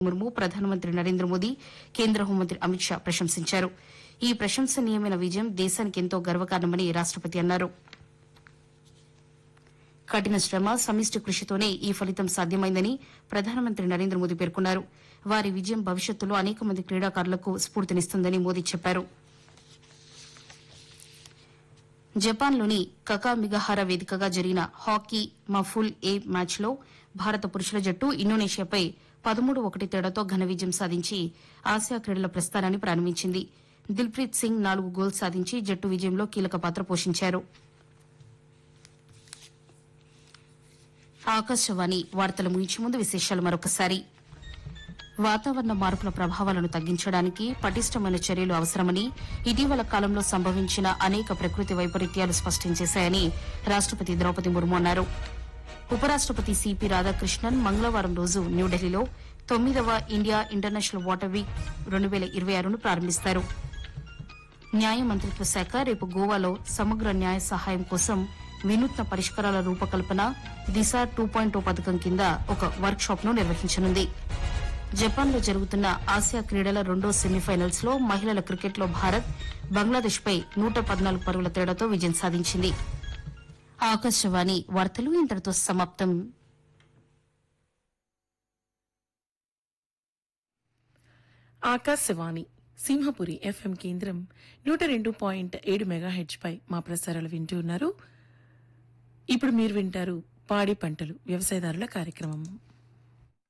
ముర్ము ప్రధానమంత్రి నరేంద్ర మోదీ కేంద్ర హోంమంత్రి అమిత్ షా ప్రశంసించారు ఈ ప్రశంసనీయమైన విజయం దేశానికి ఎంతో గర్వకారణమని రాష్టపతి అన్నారు కఠిన శ్రమ సమిష్టి కృషితోనే ఈ ఫలితం సాధ్యమైందని ప్రధానమంత్రి నరేంద్ర మోదీ పేర్కొన్నారు వారి విజయం భవిష్యత్తులో అనేక మంది క్రీడాకారులకు స్ఫూర్తినిస్తుందని మోదీ చెప్పారు జపాన్లోని కకామిగహార వేదికగా జరిగిన హాకీ మఫుల్ ఏ మ్యాచ్లో భారత పురుషుల జట్టు ఇండోనేషియాపై పదమూడు ఒకటి తేడాతో ఘన విజయం సాధించి ఆసియా క్రీడల ప్రస్థానాన్ని ప్రారంభించింది దిల్ప్రీత్ సింగ్ నాలుగు గోల్స్ సాధించి జట్టు విజయంలో కీలక పాత్ర పోషించారు ఆకాశవాణి వార్తలు ముగించే ముందు విశేషాలు మరొకసారి వాతావరణ మార్పుల ప్రభావాలను తగ్గించడానికి పటిష్టమైన చర్యలు అవసరమని ఇటీవల కాలంలో సంభవించిన అనేక ప్రకృతి వైపరీత్యాలు స్పష్టం చేశాయని రాష్టపతి ద్రౌపది ముర్ము అన్నారు ఉపరాష్టపతి సిపి రాధాకృష్ణన్ మంగళవారం రోజు న్యూఢిల్లీలో తొమ్మిదవ ఇండియా ఇంటర్నేషనల్ వాటర్ వీక్ రెండు వేల ఇరవై ఆరును ప్రారంభిస్తారు న్యాయ మంత్రిత్వ శాఖ రేపు గోవాలో సమగ్ర న్యాయ సహాయం కోసం వినూత్న పరిష్కారాల రూపకల్పన దిశ టూ పాయింట్ పథకం కింద ఒక వర్క్ షాప్ ను నిర్వహించనుంది జపాన్లో జరుగుతున్న ఆసియా క్రీడల రెండో సెమీఫైనల్స్ లో మహిళల క్రికెట్లో భారత్ బంగ్లాదేశ్ పై నూట పద్నాలుగు పరుగుల తేడాతో విజయం సాధించింది ఆకాశవాణి వార్తలు ఇంతటితో సమాప్తం ఆకాశవాణి సింహపురి ఎఫ్ఎం కేంద్రం నూట రెండు పాయింట్ ఏడు మెగాహెచ్ పై మా ప్రసారాలు వింటూ ఉన్నారు ఇప్పుడు మీరు వింటారు పాడి పంటలు వ్యవసాయదారుల కార్యక్రమం